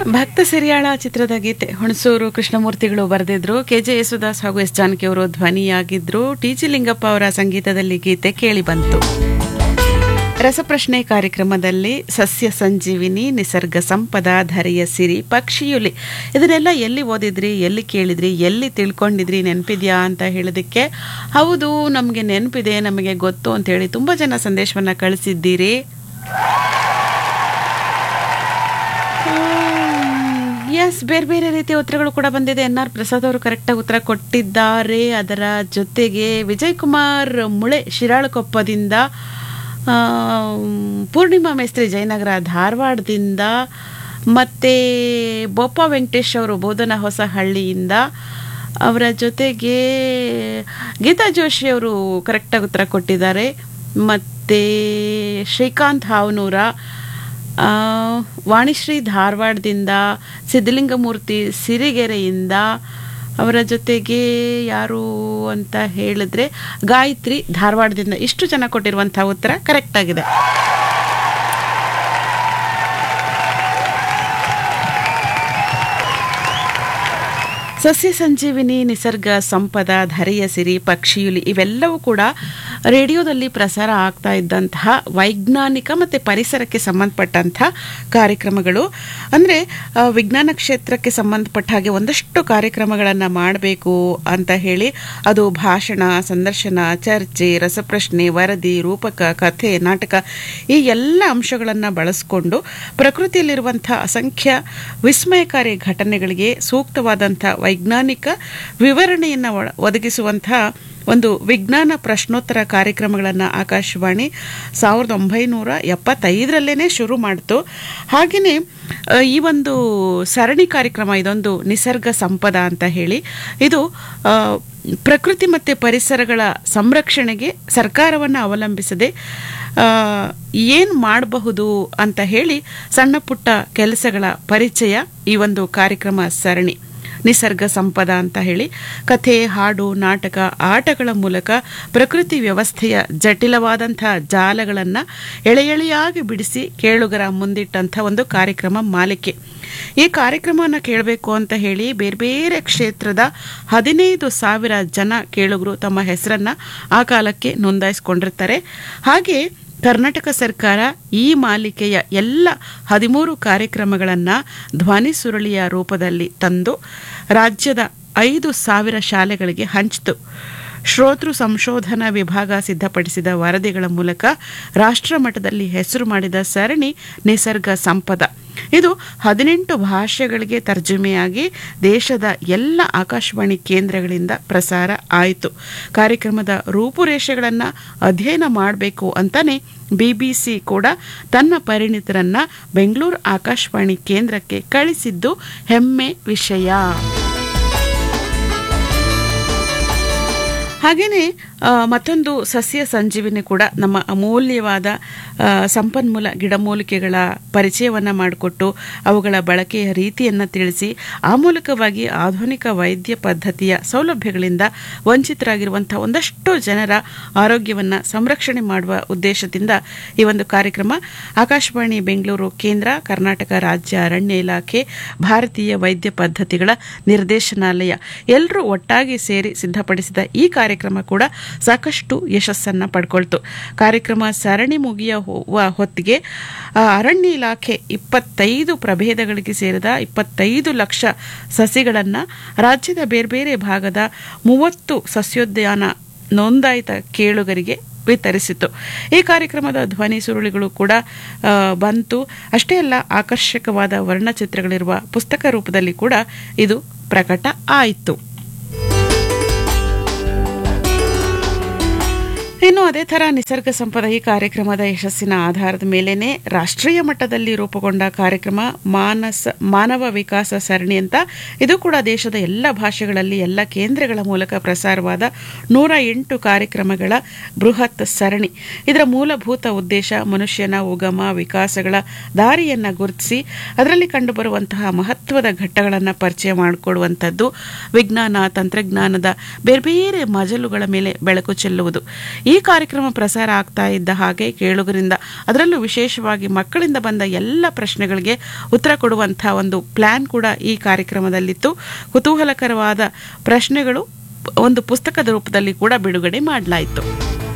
ಭಕ್ತ ಸಿರಿಯಾಳ ಚಿತ್ರದ ಗೀತೆ ಹುಣಸೂರು ಕೃಷ್ಣಮೂರ್ತಿಗಳು ಬರೆದಿದ್ರು ಕೆ ಜೆ ಯೇಸುದಾಸ್ ಹಾಗೂ ಎಸ್ ಜಾನಕಿ ಅವರು ಧ್ವನಿಯಾಗಿದ್ರು ಟಿ ಜಿ ಲಿಂಗಪ್ಪ ಅವರ ಸಂಗೀತದಲ್ಲಿ ಗೀತೆ ಕೇಳಿ ಬಂತು ರಸಪ್ರಶ್ನೆ ಕಾರ್ಯಕ್ರಮದಲ್ಲಿ ಸಸ್ಯ ಸಂಜೀವಿನಿ ನಿಸರ್ಗ ಸಂಪದ ಧರೆಯ ಸಿರಿ ಪಕ್ಷಿಯುಲಿ ಇದನ್ನೆಲ್ಲ ಎಲ್ಲಿ ಓದಿದ್ರಿ ಎಲ್ಲಿ ಕೇಳಿದ್ರಿ ಎಲ್ಲಿ ತಿಳ್ಕೊಂಡಿದ್ರಿ ನೆನಪಿದ್ಯಾ ಅಂತ ಹೇಳೋದಕ್ಕೆ ಹೌದು ನಮಗೆ ನೆನಪಿದೆ ನಮಗೆ ಗೊತ್ತು ಅಂತ ಹೇಳಿ ತುಂಬ ಜನ ಸಂದೇಶವನ್ನು ಕಳಿಸಿದ್ದೀರಿ ಎಸ್ ಬೇರೆ ಬೇರೆ ರೀತಿಯ ಉತ್ತರಗಳು ಕೂಡ ಬಂದಿದೆ ಎನ್ ಆರ್ ಪ್ರಸಾದ್ ಅವರು ಕರೆಕ್ಟಾಗಿ ಉತ್ತರ ಕೊಟ್ಟಿದ್ದಾರೆ ಅದರ ಜೊತೆಗೆ ವಿಜಯ್ ಕುಮಾರ್ ಮುಳೆ ಶಿರಾಳಕೊಪ್ಪದಿಂದ ಆ, ಪೂರ್ಣಿಮಾ ಮೇಸ್ತ್ರಿ ಜಯನಗರ ಧಾರವಾಡದಿಂದ ಮತ್ತು ಬೋಪ ವೆಂಕಟೇಶ್ ಅವರು ಬೋಧನ ಹೊಸಹಳ್ಳಿಯಿಂದ ಅವರ ಜೊತೆಗೆ ಗೀತಾ ಜೋಶಿ ಅವರು ಕರೆಕ್ಟಾಗಿ ಉತ್ತರ ಕೊಟ್ಟಿದ್ದಾರೆ ಮತ್ತು ಶ್ರೀಕಾಂತ್ ಹಾವನೂರ ಆ, ವಾಣಿಶ್ರೀ ಧಾರವಾಡದಿಂದ ಸಿದ್ಧಲಿಂಗಮೂರ್ತಿ ಸಿರಿಗೆರೆಯಿಂದ ಅವರ ಜೊತೆಗೆ ಯಾರು ಅಂತ ಹೇಳಿದ್ರೆ ಗಾಯತ್ರಿ ಧಾರವಾಡದಿಂದ ಇಷ್ಟು ಜನ ಕೊಟ್ಟಿರುವಂತಹ ಉತ್ತರ ಕರೆಕ್ಟ್ ಆಗಿದೆ ಸಸ್ಯ ಸಂಜೀವಿನಿ ನಿಸರ್ಗ ಸಂಪದ ಧರೆಯ ಸಿರಿ ಪಕ್ಷಿಯುಲಿ ಇವೆಲ್ಲವೂ ಕೂಡ ರೇಡಿಯೋದಲ್ಲಿ ಪ್ರಸಾರ ಆಗ್ತಾ ಇದ್ದಂತಹ ವೈಜ್ಞಾನಿಕ ಮತ್ತು ಪರಿಸರಕ್ಕೆ ಸಂಬಂಧಪಟ್ಟಂತಹ ಕಾರ್ಯಕ್ರಮಗಳು ಅಂದರೆ ವಿಜ್ಞಾನ ಕ್ಷೇತ್ರಕ್ಕೆ ಸಂಬಂಧಪಟ್ಟ ಹಾಗೆ ಒಂದಷ್ಟು ಕಾರ್ಯಕ್ರಮಗಳನ್ನು ಮಾಡಬೇಕು ಅಂತ ಹೇಳಿ ಅದು ಭಾಷಣ ಸಂದರ್ಶನ ಚರ್ಚೆ ರಸಪ್ರಶ್ನೆ ವರದಿ ರೂಪಕ ಕಥೆ ನಾಟಕ ಈ ಎಲ್ಲ ಅಂಶಗಳನ್ನು ಬಳಸಿಕೊಂಡು ಪ್ರಕೃತಿಯಲ್ಲಿರುವಂಥ ಅಸಂಖ್ಯ ವಿಸ್ಮಯಕಾರಿ ಘಟನೆಗಳಿಗೆ ಸೂಕ್ತವಾದಂಥ ವೈಜ್ಞಾನಿಕ ವಿವರಣೆಯನ್ನು ಒಳ- ಒದಗಿಸುವಂತಹ ಒಂದು ವಿಜ್ಞಾನ ಪ್ರಶ್ನೋತ್ತರ ಕಾರ್ಯಕ್ರಮಗಳನ್ನು ಆಕಾಶವಾಣಿ ಸಾವಿರದ ಒಂಬೈನೂರ ಎಪ್ಪತ್ತೈದರಲ್ಲೇ ಶುರು ಮಾಡಿತು ಹಾಗೆಯೇ ಆ, ಈ ಒಂದು ಸರಣಿ ಕಾರ್ಯಕ್ರಮ ಇದೊಂದು ನಿಸರ್ಗ ಸಂಪದ ಅಂತ ಹೇಳಿ ಇದು ಆ, ಪ್ರಕೃತಿ ಮತ್ತು ಪರಿಸರಗಳ ಸಂರಕ್ಷಣೆಗೆ ಸರ್ಕಾರವನ್ನು ಅವಲಂಬಿಸದೆ ಏನು ಮಾಡಬಹುದು ಅಂತ ಹೇಳಿ ಸಣ್ಣ ಪುಟ್ಟ ಕೆಲಸಗಳ ಪರಿಚಯ ಈ ಒಂದು ಕಾರ್ಯಕ್ರಮ ಸರಣಿ ನಿಸರ್ಗ ಸಂಪದ ಅಂತ ಹೇಳಿ ಕಥೆ ಹಾಡು ನಾಟಕ ಆಟಗಳ ಮೂಲಕ ಪ್ರಕೃತಿ ವ್ಯವಸ್ಥೆಯ ಜಟಿಲವಾದಂಥ ಜಾಲಗಳನ್ನು ಎಳೆ ಎಳೆಯಾಗಿ ಬಿಡಿಸಿ ಕೇಳುಗರ ಮುಂದಿಟ್ಟಂಥ ಒಂದು ಕಾರ್ಯಕ್ರಮ ಮಾಲಿಕೆ ಈ ಕಾರ್ಯಕ್ರಮವನ್ನು ಕೇಳಬೇಕು ಅಂತ ಹೇಳಿ ಬೇರೆ ಬೇರೆ ಕ್ಷೇತ್ರದ ಹದಿನೈದು ಸಾವಿರ ಜನ ಕೇಳುಗರು ತಮ್ಮ ಹೆಸರನ್ನು ಆ ಕಾಲಕ್ಕೆ ನೋಂದಾಯಿಸಿಕೊಂಡಿರ್ತಾರೆ ಹಾಗೆ ಕರ್ನಾಟಕ ಸರ್ಕಾರ ಈ ಮಾಲಿಕೆಯ ಎಲ್ಲ ಹದಿಮೂರು ಕಾರ್ಯಕ್ರಮಗಳನ್ನು ಧ್ವನಿ ಸುರುಳಿಯ ರೂಪದಲ್ಲಿ ತಂದು ರಾಜ್ಯದ ಐದು ಸಾವಿರ ಶಾಲೆಗಳಿಗೆ ಹಂಚಿತು ಶ್ರೋತೃ ಸಂಶೋಧನಾ ವಿಭಾಗ ಸಿದ್ಧಪಡಿಸಿದ ವರದಿಗಳ ಮೂಲಕ ರಾಷ್ಟ್ರ ಮಟ್ಟದಲ್ಲಿ ಹೆಸರು ಮಾಡಿದ ಸರಣಿ ನಿಸರ್ಗ ಸಂಪದ ಇದು ಹದಿನೆಂಟು ಭಾಷೆಗಳಿಗೆ ತರ್ಜುಮೆಯಾಗಿ ದೇಶದ ಎಲ್ಲ ಆಕಾಶವಾಣಿ ಕೇಂದ್ರಗಳಿಂದ ಪ್ರಸಾರ ಆಯಿತು ಕಾರ್ಯಕ್ರಮದ ರೂಪುರೇಷೆಗಳನ್ನು ಅಧ್ಯಯನ ಮಾಡಬೇಕು ಅಂತಾನೆ ಬಿಬಿಸಿ ಕೂಡ ತನ್ನ ಪರಿಣಿತರನ್ನ ಬೆಂಗಳೂರು ಆಕಾಶವಾಣಿ ಕೇಂದ್ರಕ್ಕೆ ಕಳಿಸಿದ್ದು ಹೆಮ್ಮೆ ವಿಷಯ ಹಾಗೆಯೇ ಆ, ಮತ್ತೊಂದು ಸಸ್ಯ ಸಂಜೀವಿನಿ ಕೂಡ ನಮ್ಮ ಅಮೂಲ್ಯವಾದ ಆ, ಸಂಪನ್ಮೂಲ ಗಿಡಮೂಲಿಕೆಗಳ ಪರಿಚಯವನ್ನು ಮಾಡಿಕೊಟ್ಟು ಅವುಗಳ ಬಳಕೆಯ ರೀತಿಯನ್ನು ತಿಳಿಸಿ ಆ ಮೂಲಕವಾಗಿ ಆಧುನಿಕ ವೈದ್ಯ ಪದ್ಧತಿಯ ಸೌಲಭ್ಯಗಳಿಂದ ವಂಚಿತರಾಗಿರುವಂಥ ಒಂದಷ್ಟು ಜನರ ಆರೋಗ್ಯವನ್ನು ಸಂರಕ್ಷಣೆ ಮಾಡುವ ಉದ್ದೇಶದಿಂದ ಈ ಒಂದು ಕಾರ್ಯಕ್ರಮ ಆಕಾಶವಾಣಿ ಬೆಂಗಳೂರು ಕೇಂದ್ರ ಕರ್ನಾಟಕ ರಾಜ್ಯ ಅರಣ್ಯ ಇಲಾಖೆ ಭಾರತೀಯ ವೈದ್ಯ ಪದ್ಧತಿಗಳ ನಿರ್ದೇಶನಾಲಯ ಎಲ್ಲರೂ ಒಟ್ಟಾಗಿ ಸೇರಿ ಸಿದ್ಧಪಡಿಸಿದ ಈ ಕಾರ್ಯಕ್ರಮ ಕೂಡ ಸಾಕಷ್ಟು ಯಶಸ್ಸನ್ನು ಪಡ್ಕೊಳ್ತು ಕಾರ್ಯಕ್ರಮ ಸರಣಿ ಮುಗಿಯುವ ಹೊತ್ತಿಗೆ ಆ, ಅರಣ್ಯ ಇಲಾಖೆ ಇಪ್ಪತ್ತೈದು ಪ್ರಭೇದಗಳಿಗೆ ಸೇರಿದ ಇಪ್ಪತ್ತೈದು ಲಕ್ಷ ಸಸಿಗಳನ್ನು ರಾಜ್ಯದ ಬೇರೆ ಬೇರೆ ಭಾಗದ ಮೂವತ್ತು ಸಸ್ಯೋದ್ಯಾನ ನೋಂದಾಯಿತ ಕೇಳುಗರಿಗೆ ವಿತರಿಸಿತು ಈ ಕಾರ್ಯಕ್ರಮದ ಧ್ವನಿ ಸುರುಳಿಗಳು ಕೂಡ ಆ, ಬಂತು ಅಷ್ಟೇ ಅಲ್ಲ ಆಕರ್ಷಕವಾದ ವರ್ಣಚಿತ್ರಗಳಿರುವ ಪುಸ್ತಕ ರೂಪದಲ್ಲಿ ಕೂಡ ಇದು ಪ್ರಕಟ ಆಯಿತು ಇನ್ನು ಅದೇ ಥರ ನಿಸರ್ಗ ಸಂಪದ ಈ ಕಾರ್ಯಕ್ರಮದ ಯಶಸ್ಸಿನ ಆಧಾರದ ಮೇಲೇನೆ ರಾಷ್ಟ್ರೀಯ ಮಟ್ಟದಲ್ಲಿ ರೂಪುಗೊಂಡ ಕಾರ್ಯಕ್ರಮ ಮಾನಸ ಮಾನವ ವಿಕಾಸ ಸರಣಿ ಅಂತ ಇದು ಕೂಡ ದೇಶದ ಎಲ್ಲ ಭಾಷೆಗಳಲ್ಲಿ ಎಲ್ಲ ಕೇಂದ್ರಗಳ ಮೂಲಕ ಪ್ರಸಾರವಾದ ನೂರ ಎಂಟು ಕಾರ್ಯಕ್ರಮಗಳ ಬೃಹತ್ ಸರಣಿ ಇದರ ಮೂಲಭೂತ ಉದ್ದೇಶ ಮನುಷ್ಯನ ಉಗಮ ವಿಕಾಸಗಳ ದಾರಿಯನ್ನು ಗುರುತಿಸಿ ಅದರಲ್ಲಿ ಕಂಡುಬರುವಂತಹ ಮಹತ್ವದ ಘಟ್ಟಗಳನ್ನು ಪರಿಚಯ ಮಾಡಿಕೊಡುವಂಥದ್ದು ವಿಜ್ಞಾನ ತಂತ್ರಜ್ಞಾನದ ಬೇರೆ ಬೇರೆ ಮಜಲುಗಳ ಮೇಲೆ ಬೆಳಕು ಚೆಲ್ಲುವುದು ಈ ಕಾರ್ಯಕ್ರಮ ಪ್ರಸಾರ ಆಗ್ತಾ ಇದ್ದ ಹಾಗೆ ಕೇಳುಗರಿಂದ ಅದರಲ್ಲೂ ವಿಶೇಷವಾಗಿ ಮಕ್ಕಳಿಂದ ಬಂದ ಎಲ್ಲ ಪ್ರಶ್ನೆಗಳಿಗೆ ಉತ್ತರ ಕೊಡುವಂಥ ಒಂದು ಪ್ಲಾನ್ ಕೂಡ ಈ ಕಾರ್ಯಕ್ರಮದಲ್ಲಿತ್ತು ಕುತೂಹಲಕರವಾದ ಪ್ರಶ್ನೆಗಳು ಒಂದು ಪುಸ್ತಕದ ರೂಪದಲ್ಲಿ ಕೂಡ ಬಿಡುಗಡೆ ಮಾಡಲಾಯಿತು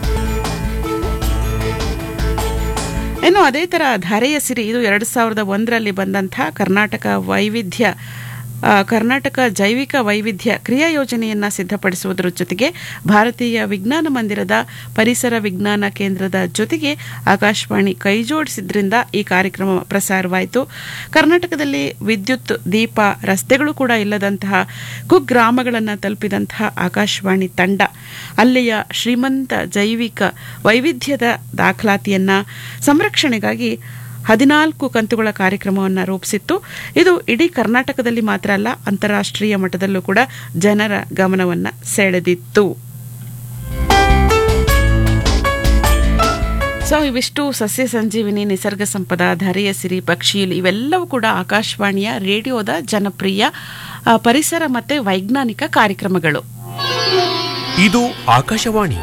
ಇನ್ನು ಅದೇ ಥರ ಧರೆಯ ಸಿರಿ ಇದು ಎರಡು ಸಾವಿರದ ಒಂದರಲ್ಲಿ ಬಂದಂಥ ಕರ್ನಾಟಕ ವೈವಿಧ್ಯ ಆ, ಕರ್ನಾಟಕ ಜೈವಿಕ ವೈವಿಧ್ಯ ಕ್ರಿಯಾ ಯೋಜನೆಯನ್ನು ಸಿದ್ಧಪಡಿಸುವುದರ ಜೊತೆಗೆ ಭಾರತೀಯ ವಿಜ್ಞಾನ ಮಂದಿರದ ಪರಿಸರ ವಿಜ್ಞಾನ ಕೇಂದ್ರದ ಜೊತೆಗೆ ಆಕಾಶವಾಣಿ ಕೈಜೋಡಿಸಿದ್ರಿಂದ ಈ ಕಾರ್ಯಕ್ರಮ ಪ್ರಸಾರವಾಯಿತು ಕರ್ನಾಟಕದಲ್ಲಿ ವಿದ್ಯುತ್ ದೀಪ ರಸ್ತೆಗಳು ಕೂಡ ಇಲ್ಲದಂತಹ ಕುಗ್ರಾಮಗಳನ್ನು ತಲುಪಿದಂತಹ ಆಕಾಶವಾಣಿ ತಂಡ ಅಲ್ಲಿಯ ಶ್ರೀಮಂತ ಜೈವಿಕ ವೈವಿಧ್ಯದ ದಾಖಲಾತಿಯನ್ನ ಸಂರಕ್ಷಣೆಗಾಗಿ ಹದಿನಾಲ್ಕು ಕಂತುಗಳ ಕಾರ್ಯಕ್ರಮವನ್ನು ರೂಪಿಸಿತ್ತು ಇದು ಇಡೀ ಕರ್ನಾಟಕದಲ್ಲಿ ಮಾತ್ರ ಅಲ್ಲ ಅಂತಾರಾಷ್ಟ್ರೀಯ ಮಟ್ಟದಲ್ಲೂ ಕೂಡ ಜನರ ಗಮನವನ್ನು ಸೆಳೆದಿತ್ತು ಸೊ ಇವಿಷ್ಟು ಸಸ್ಯ ಸಂಜೀವಿನಿ ನಿಸರ್ಗ ಸಂಪದ ಧರೆಯ ಸಿರಿ ಪಕ್ಷಿಯಲ್ಲಿ ಇವೆಲ್ಲವೂ ಕೂಡ ಆಕಾಶವಾಣಿಯ ರೇಡಿಯೋದ ಜನಪ್ರಿಯ ಆ, ಪರಿಸರ ಮತ್ತೆ ವೈಜ್ಞಾನಿಕ ಕಾರ್ಯಕ್ರಮಗಳು ಇದು ಆಕಾಶವಾಣಿ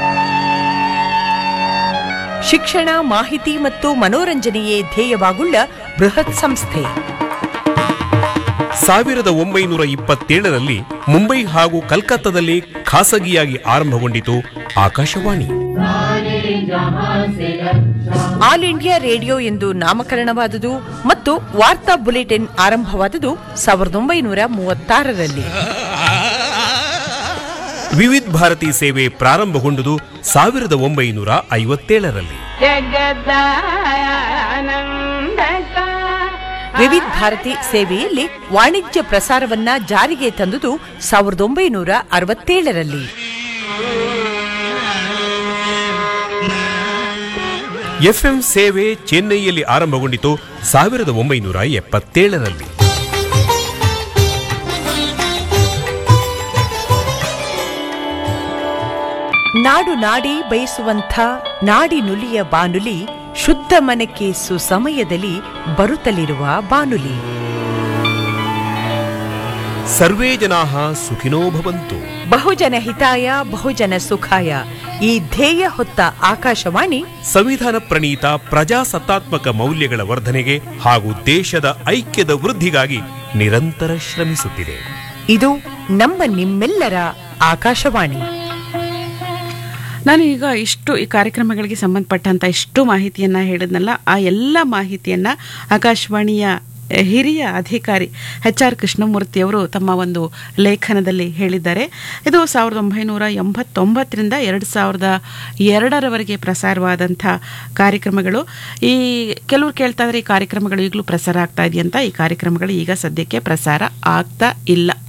ಶಿಕ್ಷಣ ಮಾಹಿತಿ ಮತ್ತು ಮನೋರಂಜನೆಯೇ ಧ್ಯೇಯವಾಗುಳ್ಳ ಬೃಹತ್ ಸಂಸ್ಥೆ ಸಾವಿರದ ಒಂಬೈನೂರ ಇಪ್ಪತ್ತೇಳರಲ್ಲಿ ಮುಂಬೈ ಹಾಗೂ ಕಲ್ಕತ್ತಾದಲ್ಲಿ ಖಾಸಗಿಯಾಗಿ ಆರಂಭಗೊಂಡಿತು ಆಕಾಶವಾಣಿ ಆಲ್ ಇಂಡಿಯಾ ರೇಡಿಯೋ ಎಂದು ನಾಮಕರಣವಾದುದು ಮತ್ತು ವಾರ್ತಾ ಬುಲೆಟಿನ್ ಆರಂಭವಾದುದು ಸಾವಿರದ ಒಂಬೈನೂರ ಮೂವತ್ತಾರರಲ್ಲಿ ವಿವಿಧ ಭಾರತಿ ಸೇವೆ ಪ್ರಾರಂಭಗೊಂಡುದು ಸಾವಿರದ ಒಂಬೈನೂರ ಐವತ್ತೇಳರಲ್ಲಿ ವಿವಿಧ ಭಾರತಿ ಸೇವೆಯಲ್ಲಿ ವಾಣಿಜ್ಯ ಪ್ರಸಾರವನ್ನ ಜಾರಿಗೆ ತಂದುದು ಸಾವಿರದ ಒಂಬೈನೂರ ಅರವತ್ತೇಳರಲ್ಲಿ ಎಫ್ಎಂ ಸೇವೆ ಚೆನ್ನೈಯಲ್ಲಿ ಆರಂಭಗೊಂಡಿತು ಸಾವಿರದ ಒಂಬೈನೂರ ಎಪ್ಪತ್ತೇಳರಲ್ಲಿ ನಾಡು ನಾಡಿ ಬಯಸುವಂಥ ನಾಡಿ ನುಲಿಯ ಬಾನುಲಿ ಶುದ್ಧ ಮನಕ್ಕೆ ಸುಸಮಯದಲ್ಲಿ ಬರುತ್ತಲಿರುವ ಬಾನುಲಿ ಸರ್ವೇ ಜನಾಹ ಸುಖಿನೋ ಭವಂತು ಬಹುಜನ ಹಿತಾಯ ಬಹುಜನ ಸುಖಾಯ ಈ ಧ್ಯೇಯ ಹೊತ್ತ ಆಕಾಶವಾಣಿ ಸಂವಿಧಾನ ಪ್ರಣೀತ ಪ್ರಜಾಸತ್ತಾತ್ಮಕ ಮೌಲ್ಯಗಳ ವರ್ಧನೆಗೆ ಹಾಗೂ ದೇಶದ ಐಕ್ಯದ ವೃದ್ಧಿಗಾಗಿ ನಿರಂತರ ಶ್ರಮಿಸುತ್ತಿದೆ ಇದು ನಮ್ಮ ನಿಮ್ಮೆಲ್ಲರ ಆಕಾಶವಾಣಿ ನಾನು ಈಗ ಇಷ್ಟು ಈ ಕಾರ್ಯಕ್ರಮಗಳಿಗೆ ಸಂಬಂಧಪಟ್ಟಂತ ಇಷ್ಟು ಮಾಹಿತಿಯನ್ನ ಹೇಳಿದ್ನಲ್ಲ ಆ ಎಲ್ಲ ಮಾಹಿತಿಯನ್ನ ಆಕಾಶವಾಣಿಯ ಹಿರಿಯ ಅಧಿಕಾರಿ ಎಚ್ ಆರ್ ಕೃಷ್ಣಮೂರ್ತಿಯವರು ತಮ್ಮ ಒಂದು ಲೇಖನದಲ್ಲಿ ಹೇಳಿದ್ದಾರೆ ಇದು ಸಾವಿರದ ಒಂಬೈನೂರ ಎಂಬತ್ತೊಂಬತ್ತರಿಂದ ಎರಡು ಸಾವಿರದ ಎರಡರವರೆಗೆ ಪ್ರಸಾರವಾದಂಥ ಕಾರ್ಯಕ್ರಮಗಳು ಈ ಕೆಲವರು ಕೇಳ್ತಾ ಇದ್ರೆ ಈ ಕಾರ್ಯಕ್ರಮಗಳು ಈಗಲೂ ಪ್ರಸಾರ ಆಗ್ತಾ ಇದೆಯಂತ ಈ ಕಾರ್ಯಕ್ರಮಗಳು ಈಗ ಸದ್ಯಕ್ಕೆ ಪ್ರಸಾರ ಆಗ್ತಾ ಇಲ್ಲ